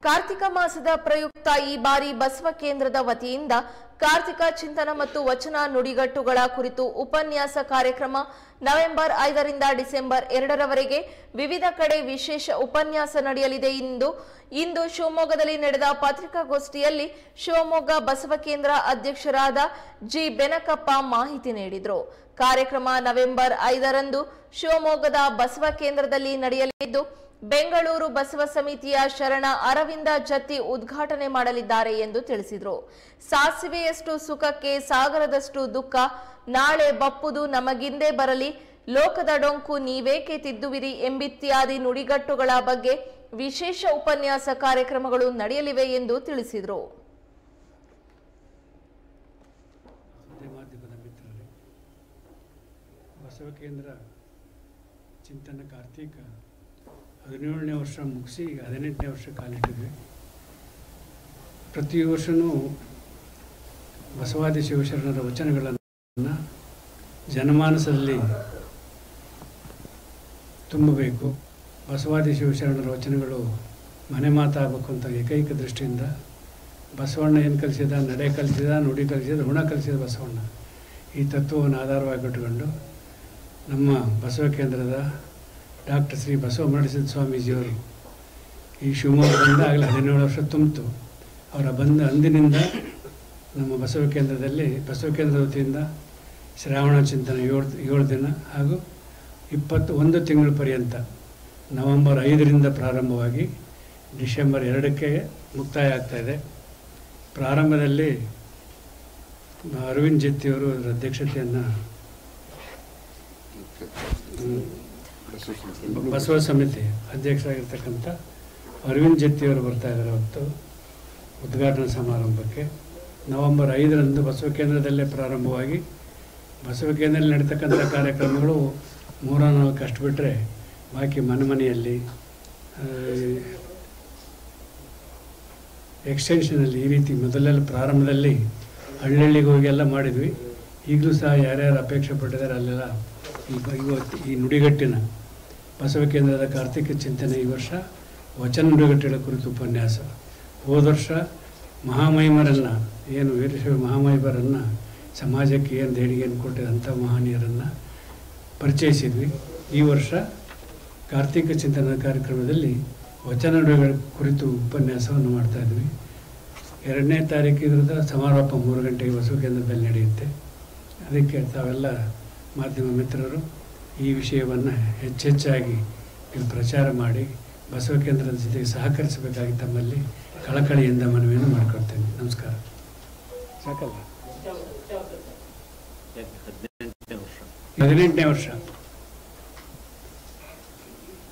ಕಾರ್ತಿಕ ಮಾಸದ ಪ್ರಯುಕ್ತ ಈ ಬಾರಿ ಬಸವ ಕೇಂದ್ರದ ವತಿಯಿಂದ ಕಾರ್ತಿಕ ಚಿಂತನ ಮತ್ತು ವಚನ ನುಡಿಗಟ್ಟುಗಳ ಕುರಿತು ಉಪನ್ಯಾಸ ಕಾರ್ಯಕ್ರಮ ನವೆಂಬರ್ ಐದರಿಂದ ಡಿಸೆಂಬರ್ ಎರಡರವರೆಗೆ ವಿವಿಧ ಕಡೆ ವಿಶೇಷ ಉಪನ್ಯಾಸ ನಡೆಯಲಿದೆ ಇಂದು ಇಂದು ಶಿವಮೊಗ್ಗದಲ್ಲಿ ನಡೆದ ಪತ್ರಿಕಾಗೋಷ್ಠಿಯಲ್ಲಿ ಶಿವಮೊಗ್ಗ ಬಸವ ಕೇಂದ್ರ ಅಧ್ಯಕ್ಷರಾದ ಜಿ ಬೆನಕಪ್ಪ ಮಾಹಿತಿ ನೀಡಿದರು ಕಾರ್ಯಕ್ರಮ ನವೆಂಬರ್ ಐದರಂದು ಶಿವಮೊಗ್ಗದ ಬಸವ ಕೇಂದ್ರದಲ್ಲಿ ನಡೆಯಲಿದ್ದು ಬೆಂಗಳೂರು ಬಸವ ಸಮಿತಿಯ ಶರಣ ಅರವಿಂದ ಜತ್ತಿ ಉದ್ಘಾಟನೆ ಮಾಡಲಿದ್ದಾರೆ ಎಂದು ತಿಳಿಸಿದರು ಸಾಸಿವೆಯಷ್ಟು ಸುಖಕ್ಕೆ ಸಾಗರದಷ್ಟು ದುಃಖ ನಾಳೆ ಬಪ್ಪುದು ನಮಗಿಂದೇ ಬರಲಿ ಲೋಕದ ಡೊಂಕು ನೀವೇಕೆ ತಿದ್ದುವಿರಿ ಎಂಬಿತ್ಯಾದಿ ನುಡಿಗಟ್ಟುಗಳ ಬಗ್ಗೆ ವಿಶೇಷ ಉಪನ್ಯಾಸ ಕಾರ್ಯಕ್ರಮಗಳು ನಡೆಯಲಿವೆ ಎಂದು ತಿಳಿಸಿದರು ಸುದ್ದಿ ಮಾಧ್ಯಮದ ಮಿತ್ರರೇ ಬಸವ ಕೇಂದ್ರ ಚಿಂತನ ಕಾರ್ತೀಕ ಹದಿನೇಳನೇ ವರ್ಷ ಮುಗಿಸಿ ಈಗ ಹದಿನೆಂಟನೇ ವರ್ಷ ಕಾಲಿಟ್ಟಿದ್ವಿ ಪ್ರತಿ ವರ್ಷವೂ ಬಸವಾದಿ ಶಿವಶರಣರ ವಚನಗಳನ್ನು ಜನಮಾನಸದಲ್ಲಿ ತುಂಬಬೇಕು ಬಸವಾದಿ ಶಿವಶರಣರ ವಚನಗಳು ಮನೆ ಮಾತಾಗಬೇಕು ಅಂತ ಏಕೈಕ ದೃಷ್ಟಿಯಿಂದ ಬಸವಣ್ಣ ಏನು ಕಲಿಸಿದ ನಡೆ ಕಲಿಸಿದ ನುಡಿ ಕಲಿಸಿದ ಋಣ ಕಲಿಸಿದ ಬಸವಣ್ಣ ಈ ತತ್ವವನ್ನು ಆಧಾರವಾಗಿ ಇಟ್ಟುಕೊಂಡು ನಮ್ಮ ಬಸವ ಕೇಂದ್ರದ ಡಾಕ್ಟರ್ ಶ್ರೀ ಬಸವ ಮರಡಿಸಿದ ಸ್ವಾಮೀಜಿಯವರು ಈ ಶಿವಮೊಗ್ಗದಿಂದ ಆಗಲೇ ಹದಿನೇಳು ವರ್ಷ ತುಂಬಿತು ಅವರ ಬಂದ ಅಂದಿನಿಂದ ನಮ್ಮ ಬಸವ ಕೇಂದ್ರದಲ್ಲಿ ಬಸವ ಕೇಂದ್ರದ ವತಿಯಿಂದ ಶ್ರಾವಣ ಚಿಂತನೆ ಏಳು ಏಳು ದಿನ ಹಾಗೂ ಇಪ್ಪತ್ತು ಒಂದು ತಿಂಗಳ ಪರ್ಯಂತ ನವೆಂಬರ್ ಐದರಿಂದ ಪ್ರಾರಂಭವಾಗಿ ಡಿಸೆಂಬರ್ ಎರಡಕ್ಕೆ ಮುಕ್ತಾಯ ಆಗ್ತಾಯಿದೆ ಪ್ರಾರಂಭದಲ್ಲಿ ಅರವಿಂದ್ ಜೆತ್ತಿಯವರು ಅದರ ಅಧ್ಯಕ್ಷತೆಯನ್ನು ಬಸವ ಸಮಿತಿ ಅಧ್ಯಕ್ಷರಾಗಿರ್ತಕ್ಕಂಥ ಅರವಿಂದ್ ಜೆತ್ತಿಯವರು ಬರ್ತಾ ಇದ್ದಾರೆ ಅವತ್ತು ಉದ್ಘಾಟನಾ ಸಮಾರಂಭಕ್ಕೆ ನವೆಂಬರ್ ಐದರಂದು ಬಸವ ಕೇಂದ್ರದಲ್ಲೇ ಪ್ರಾರಂಭವಾಗಿ ಬಸವ ಕೇಂದ್ರದಲ್ಲಿ ನಡೀತಕ್ಕಂಥ ಕಾರ್ಯಕ್ರಮಗಳು ಮೂರ ನಾಲ್ಕು ಅಷ್ಟು ಬಿಟ್ಟರೆ ಬಾಕಿ ಮನೆ ಮನೆಯಲ್ಲಿ ಆ, ಎಕ್ಸ್ಟೆನ್ಷನಲ್ಲಿ ಈ ರೀತಿ ಮೊದಲೆಲ್ಲ ಪ್ರಾರಂಭದಲ್ಲಿ ಹಳ್ಳಿಗೆ ಹೋಗಿ ಎಲ್ಲ ಮಾಡಿದ್ವಿ ಈಗಲೂ ಸಹ ಯಾರ್ಯಾರು ಅಪೇಕ್ಷೆ ಪಟ್ಟಿದ್ದಾರೆ ಅಲ್ಲೆಲ್ಲ ಈ ಬ- ಇವತ್ತು ಈ ನುಡಿಗಟ್ಟಿನ ಬಸವ ಕೇಂದ್ರದ ಕಾರ್ತಿಕ ಚಿಂತನೆ ಈ ವರ್ಷ ವಚನ ನುಡಿಗಟ್ಟುಗಳ ಕುರಿತು ಉಪನ್ಯಾಸ ಹೋದ ವರ್ಷ ಮಹಾಮಹಿಮರನ್ನು ಏನು ವೀರಶೈವ ಮಹಾಮಹಿಮರನ್ನು ಸಮಾಜಕ್ಕೆ ಏನು ದೇಣಿಗೆಯನ್ನು ಕೊಟ್ಟಿದಂಥ ಮಹನೀಯರನ್ನು ಪರಿಚಯಿಸಿದ್ವಿ ಈ ವರ್ಷ ಕಾರ್ತಿಕ ಚಿಂತನ ಕಾರ್ಯಕ್ರಮದಲ್ಲಿ ವಚನ ನುಡಿಗಳ ಕುರಿತು ಉಪನ್ಯಾಸವನ್ನು ಮಾಡ್ತಾ ಇದ್ವಿ ಎರಡನೇ ತಾರೀಕು ಇದ್ರದ ಸಮಾರೋಪ ಮೂರು ಗಂಟೆಗೆ ಬಸವ ಕೇಂದ್ರದಲ್ಲಿ ನಡೆಯುತ್ತೆ ಅದಕ್ಕೆ ತಾವೆಲ್ಲ ಮಾಧ್ಯಮ ಮಿತ್ರರು ಈ ವಿಷಯವನ್ನು ಹೆಚ್ಚೆಚ್ಚಾಗಿ ನೀವು ಪ್ರಚಾರ ಮಾಡಿ ಬಸವ ಕೇಂದ್ರದ ಜೊತೆಗೆ ಸಹಕರಿಸಬೇಕಾಗಿ ತಮ್ಮಲ್ಲಿ ಕಳಕಳಿಯಿಂದ ಮನವಿಯನ್ನು ಮಾಡಿಕೊಡ್ತೇನೆ ನಮಸ್ಕಾರ ಸಾಕಲ್ಲ ಹದಿನೆಂಟನೇ ವರ್ಷ ಹದಿನೆಂಟನೇ ವರ್ಷ